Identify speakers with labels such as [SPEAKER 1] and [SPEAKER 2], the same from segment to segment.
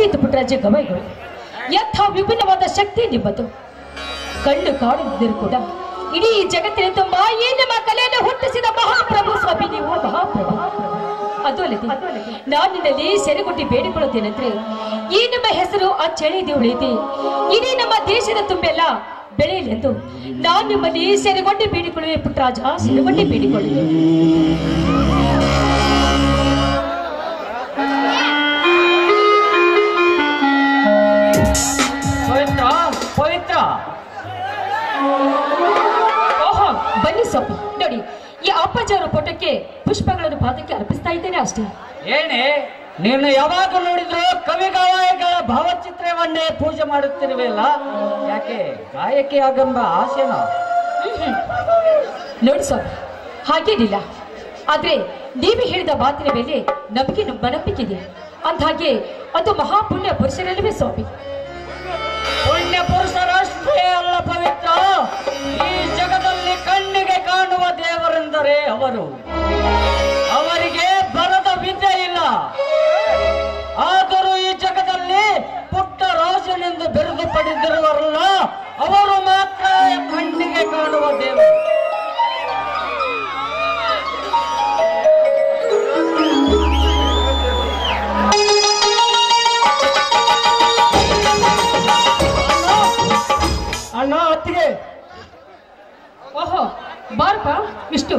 [SPEAKER 1] ಖಂಡಿತ ಪುಟ್ಟರಾಜ ಗವಾಯಿಗಳು ಎಂಥ ವಿಭಿನ್ನವಾದ ಶಕ್ತಿ ನಿಮ್ಮದು ಕಣ್ಣು ಕಾಣದಿದ್ದರೂ ಕೂಡ ಇಡೀ ಜಗತ್ತಿನ ತುಂಬ ಈ ನಿಮ್ಮ ಕಲೆಯನ್ನು ಹುಟ್ಟಿಸಿದ ಮಹಾಪ್ರಭು ಸ್ವಾಮಿ ನೀವು ಮಹಾಪ್ರಭು ಅದು ಅಲ್ಲದೆ ನಾನು ನಿನ್ನಲ್ಲಿ ಸೆರೆಗುಟ್ಟಿ ಬೇಡಿಕೊಳ್ಳುತ್ತೇನೆಂದ್ರೆ ಈ ನಿಮ್ಮ ಹೆಸರು ಆ ಚಳಿದಿ ಉಳಿದಿ ಇಡೀ ನಮ್ಮ ದೇಶದ ತುಂಬೆಲ್ಲ ಬೆಳೆಯಲೆಂದು ನಾನು ನಿಮ್ಮಲ್ಲಿ ಸೆರೆಗೊಂಡಿ ಬೇಡಿಕೊಳ್ಳುವೆ ಪುಟ್ಟರಾಜ ಸೆರೆಗೊಂಡಿ ಬೇಡಿಕೊಳ್ಳುವೆ
[SPEAKER 2] ಪವಿತ್ರ ಪವಿತ್ರ
[SPEAKER 1] ಓಹೋ ಬನ್ನಿ ಸ್ವಾಮಿ ನೋಡಿ ಈ ಅಪ್ಪಾಜಿ ಅವರ ಫೋಟೋಕ್ಕೆ ಪುಷ್ಪಗಳನ್ನು ಪಾದಕ್ಕೆ ಅರ್ಪಿಸ್ತಾ ಇದ್ದೇನೆ ಅಷ್ಟೇ
[SPEAKER 2] ಏನೇ ನೀನು ಯಾವಾಗ ನೋಡಿದ್ರು ಕವಿ ಗಾಯಕಗಳ ಭಾವಚಿತ್ರವನ್ನೇ ಪೂಜೆ ಮಾಡುತ್ತಿರುವೆಲ್ಲ ಯಾಕೆ ಗಾಯಕಿ ಆಗಂಬ ಆಸೆನಾ
[SPEAKER 1] ನೋಡಿ ಸ್ವಾಮಿ ಹಾಗೇನಿಲ್ಲ ಆದ್ರೆ ನೀವು ಹೇಳಿದ ಮಾತಿನ ಮೇಲೆ ನಮಗೆ ನಮ್ಮ ನಂಬಿಕೆ ಇದೆ ಅಂದ್ಹಾಗೆ ಅದು ಮಹಾಪುಣ್ಯ ಪುರುಷರಲ್ಲವೇ ಸ್ವಾಮಿ
[SPEAKER 2] ಪುಣ್ಯ ಪುರುಷರಷ್ಟೇ ಅಲ್ಲ ಪವಿತ್ರ ಈ ಜಗದಲ್ಲಿ ಕಣ್ಣಿಗೆ ಕಾಣುವ ದೇವರೆಂದರೆ ಅವರು ಅವರಿಗೆ ಬರದ ವಿದ್ಯೆ ಇಲ್ಲ ಆದರೂ ಈ ಜಗದಲ್ಲಿ ಪುಟ್ಟ ರಾಜನೆಂದು ಬಿರುದು ಪಡೆದಿರುವರಲ್ಲ ಅವರು ಮಾತ್ರ ಕಣ್ಣಿಗೆ ಕಾಣುವ ದೇವರು
[SPEAKER 3] ಅಣ್ಣ ಅತ್ತಿಗೆ
[SPEAKER 1] ಓಹೋ ಬಾರಪ್ಪ ಇಷ್ಟು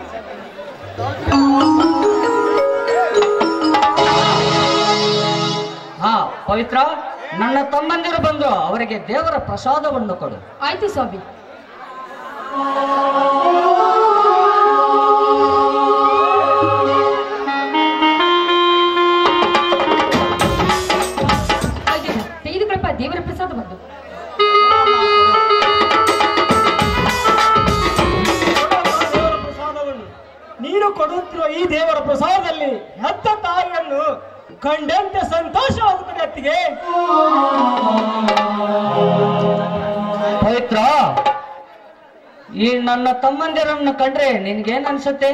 [SPEAKER 2] ಹಾ ಪವಿತ್ರ ನನ್ನ ತಮ್ಮಂದಿರು ಬಂದು ಅವರಿಗೆ ದೇವರ ಪ್ರಸಾದವನ್ನು ಕೊಡು
[SPEAKER 1] ಆಯ್ತು ಸ್ವಾಮಿ ಹಾಗೆ ತೆಗೆದುಕೊಳ್ಳಪ್ಪ ದೇವರ ಪ್ರಸಾದ ಬಂದು
[SPEAKER 3] ದೇವರ ಪ್ರಸಾದವನ್ನು ನೀನು ಕೊಡುತ್ತಿರುವ ಈ ದೇವರ ಪ್ರಸಾದದಲ್ಲಿ ಹೆತ್ತ ತಾಯಿಯನ್ನು ಕಂಡಂತೆ ಸಂತೋಷವಾಗುತ್ತದೆ ಅತ್ತಿಗೆ
[SPEAKER 2] ಪವಿತ್ರ ಈ ನನ್ನ ತಮ್ಮಂದಿರನ್ನು ಕಂಡ್ರೆ ನಿನ್ಗೇನ್ ಅನ್ಸುತ್ತೆ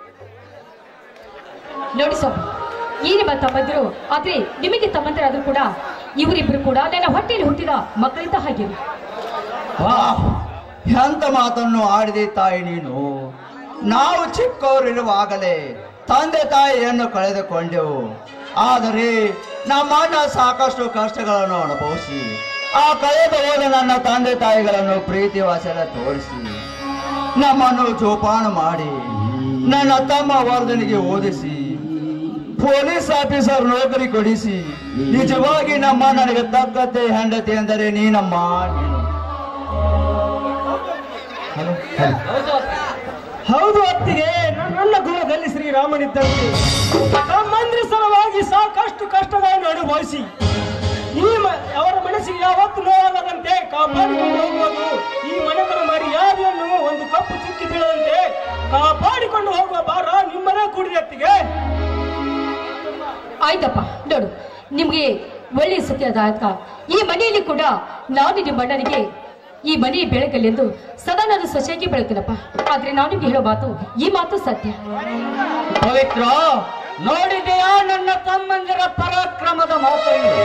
[SPEAKER 1] ನೋಡಿ ಸ್ವಾಮಿ ಈ ನಿಮ್ಮ ತಮ್ಮಂದಿರು ಆದ್ರೆ ನಿಮಗೆ ತಮ್ಮಂದಿರಾದ್ರೂ ಕೂಡ ಇವರಿಬ್ರು ಕೂಡ ನನ್ನ ಹೊಟ್ಟೆಯಲ್ಲಿ ಹುಟ್ಟಿದ ಮಕ್ಕಳಿದ್ದ ಹಾಗೆ
[SPEAKER 4] ವಾಹ್ ಎಂತ ಮಾತನ್ನು ಆಡಿದೆ ತಾಯಿ ನೀನು ನಾವು ಚಿಕ್ಕವರಿರುವಾಗಲೇ ತಂದೆ ತಾಯಿಯನ್ನು ಕಳೆದುಕೊಂಡೆವು ಆದರೆ ನಮ್ಮ ಅಣ್ಣ ಸಾಕಷ್ಟು ಕಷ್ಟಗಳನ್ನು ಅನುಭವಿಸಿ ಆ ಕಳೆದು ಹೋದ ನನ್ನ ತಂದೆ ತಾಯಿಗಳನ್ನು ಪ್ರೀತಿ ವಾಸನ ತೋರಿಸಿ ನಮ್ಮನ್ನು ಜೋಪಾನ ಮಾಡಿ ನನ್ನ ತಮ್ಮ ವರ್ಧನಿಗೆ ಓದಿಸಿ ಪೊಲೀಸ್ ಆಫೀಸರ್ ನೌಕರಿ ಕೊಡಿಸಿ ನಿಜವಾಗಿ ನಮ್ಮ ನನಗೆ ತಕ್ಕಂತೆ ಹೆಂಡತಿ ಎಂದರೆ ನೀನಮ್ಮ ನೀನು ಹಲೋ ಹಲೋ
[SPEAKER 3] ಹೌದು ಅತ್ತಿಗೆ ನನ್ನ ಗುಣದಲ್ಲಿ ಶ್ರೀರಾಮನಿದ್ದಂತೆ ತಮ್ಮಂದ್ರ ಸಲುವಾಗಿ ಸಾಕಷ್ಟು ಕಷ್ಟಗಳನ್ನು ಅನುಭವಿಸಿ ಈ ಮ- ಅವರ ಮನಸ್ಸಿಗೆ ಯಾವತ್ತು ನೋವಾಗದಂತೆ ಕಾಪಾಡಿಕೊಂಡು ಹೋಗುವುದು ಈ ಮನೆತನ ಮರ್ಯಾದೆಯನ್ನು ಒಂದು ಕಪ್ಪು ಚುಕ್ಕಿ ಬೀಳದಂತೆ ಕಾಪಾಡಿಕೊಂಡು ಹೋಗುವ ಭಾರ ನಿಮ್ಮನೇ ಕೂಡಿದೆ ಅತ್ತಿಗೆ
[SPEAKER 1] ಆಯ್ತಪ್ಪ ನೋಡು ನಿಮ್ಗೆ ಒಳ್ಳೆಯ ಸತ್ಯದಾಯಕ ಈ ಮನೆಯಲ್ಲಿ ಕೂಡ ನಾನು ನಿಮ್ಮ ಅಣ್ಣನಿಗೆ ಈ ಮನೆ ಬೆಳಕಲೆಂದು ಸದಾ ನಾನು ಸೊಸೆಯಾಗಿ ಬೆಳಕಿನಪ್ಪ ಆದ್ರೆ ನಾನು ನಿಮ್ಗೆ ಹೇಳೋ ಮಾತು ಈ ಮಾತು ಸತ್ಯ
[SPEAKER 2] ಪವಿತ್ರ ನೋಡಿದೆಯಾ ನನ್ನ ತಮ್ಮಂದಿರ ಪರಾಕ್ರಮದ ಮಾತನ್ನು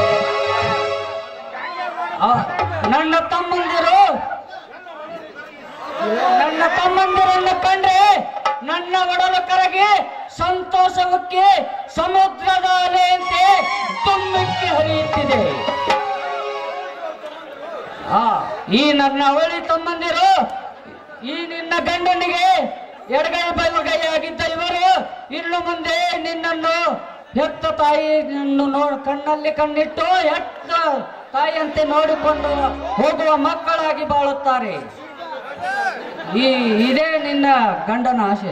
[SPEAKER 2] ಆ, ನನ್ನ ತಮ್ಮಂದಿರು ನನ್ನ ತಮ್ಮಂದಿರನ್ನು ಕಂಡ್ರೆ ನನ್ನ ಒಡಲು ಕರಗಿ ಸಂತೋಷವಕ್ಕೆ ಸಮುದ್ರದ ಅಲೆಯಂತೆ ತುಮ್ಮಿಕ್ಕಿ ಹರಿಯುತ್ತಿದೆ ಆ ಈ ನನ್ನ ಅವಳಿ ತಮ್ಮಂದಿರು ಈ ನಿನ್ನ ಗಂಡನಿಗೆ ಎಡಗೈ ಬಲಗೈ ಆಗಿದ್ದ ಇವರು ಇನ್ನು ಮುಂದೆ ನಿನ್ನನ್ನು ಹೆತ್ತ ತಾಯಿಯನ್ನು ನೋ ಕಣ್ಣಲ್ಲಿ ಕಣ್ಣಿಟ್ಟು ಹೆತ್ತ ತಾಯಿಯಂತೆ ನೋಡಿಕೊಂಡು ಹೋಗುವ ಮಕ್ಕಳಾಗಿ ಬಾಳುತ್ತಾರೆ ಈ ಇದೇ ನಿನ್ನ ಗಂಡನ ಆಸೆ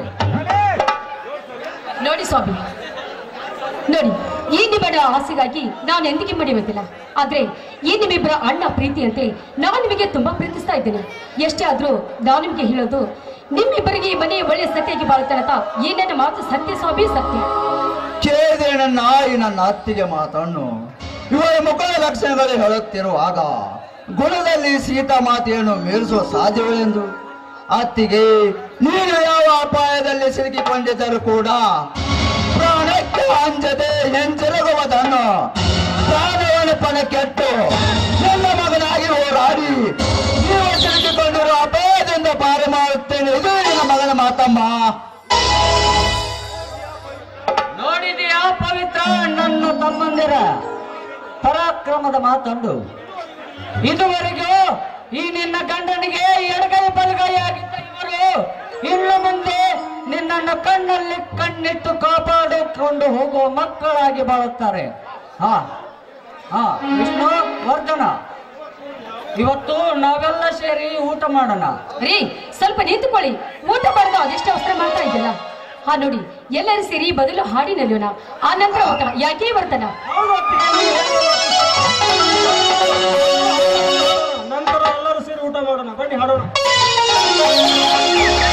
[SPEAKER 1] ನೋಡಿ ಸ್ವಾಮಿ ನೋಡಿ ಈ ನಿಮ್ಮನ ಆಸೆಗಾಗಿ ನಾನು ಎಂದಿಗೆ ಮಡಿಯುವುದಿಲ್ಲ ಆದ್ರೆ ಈ ನಿಮ್ಮಿಬ್ಬರ ಅಣ್ಣ ಪ್ರೀತಿಯಂತೆ ನಾನು ನಿಮಗೆ ತುಂಬಾ ಪ್ರೀತಿಸ್ತಾ ಇದ್ದೇನೆ ಎಷ್ಟೇ ಆದ್ರೂ ನಾನು ನಿಮಗೆ ಹೇಳೋದು ನಿಮ್ಮಿಬ್ಬರಿಗೆ ಈ ಮನೆ ಒಳ್ಳೆ ಸತ್ಯಾಗಿ ಬಾಳ್ತಾರಂತ ಈ ನನ್ನ ಮಾತು ಸತ್ಯ ಸ್ವಾಮಿ ಸತ್ಯ
[SPEAKER 4] ಕೇಳಿದೆ ನನ್ನ ಈ ನನ್ನ ಅತ್ತಿಗೆ ಮಾತನ್ನು ಇವರ ಮುಖದ ಲಕ್ಷಣಗಳು ಹೇಳುತ್ತಿರುವಾಗ ಗುಣದಲ್ಲಿ ಸೀತಾ ಮಾತೆಯನ್ನು ಮೀರಿಸುವ ಸಾಧ್ಯವೆಂದು ಅತ್ತಿಗೆ ನೀನು ಯಾವ ಅಪಾಯದಲ್ಲಿ ಸಿಲುಕಿಕೊಂಡಿದ್ದರೂ ಕೂಡ ಪ್ರಾಣಕ್ಕೆ ಅಂಜದೆ ಹೆಂಜರಗುವುದನ್ನು ಪ್ರಾಣವನ್ನು ಪಣ ಕೆಟ್ಟು ನನ್ನ ಮಗನಾಗಿ ಹೋರಾಡಿ ನೀವು ಸಿಲುಕಿಕೊಂಡಿರುವ ಅಪಾಯದಿಂದ ಪಾರು ಮಾಡುತ್ತೇನೆ ಇದು ನಿನ್ನ ಮಗನ ಮಾತಮ್ಮ
[SPEAKER 2] ನೋಡಿದೆಯಾ ಪವಿತ್ರ ನನ್ನ ತಮ್ಮಂದಿರ ಪರಾಕ್ರಮದ ಮಾತಂಡು ಇದುವರೆಗೂ ಈ ನಿನ್ನ ಗಂಡನಿಗೆ ಎಡಗೈ ಬಲಗೈ ಆಗಿದ್ದ ಇವರು ಇನ್ನು ಮುಂದೆ ನಿನ್ನನ್ನು ಕಣ್ಣಲ್ಲಿ ಕಣ್ಣಿಟ್ಟು ಕಾಪಾಡಿಕೊಂಡು ಹೋಗುವ ಮಕ್ಕಳಾಗಿ ಬಾಳುತ್ತಾರೆ ಹಾ ಹಾ ವಿಷ್ಣು ವರ್ಧನ ಇವತ್ತು ನಾವೆಲ್ಲ ಸೇರಿ ಊಟ ಮಾಡೋಣ
[SPEAKER 1] ರೀ ಸ್ವಲ್ಪ ನಿಂತುಕೊಳ್ಳಿ ಊಟ ಮಾಡಿದ ಅದೆಷ್ಟು ಅವಸರ ಮಾಡ್ತಾ ಇದ್ದಲ್ಲ ಹಾ ನೋಡಿ ಎಲ್ಲರೂ ಸೇರಿ ಬದಲು ಹಾಡಿನಲ್ಲೋಣ ಆ ನಂತರ ಊಟ ಯಾಕೆ ಬರ್ತಾನ
[SPEAKER 3] ಹೌದು ಅತ್ತಿಗೆ, ನೀವು ಹೇಳುವುದು. ನಂತರ ಎಲ್ಲರೂ ಸೇರಿ ಊಟ ಮಾಡೋಣ ಬನ್ನಿ ಹಾಡೋಣ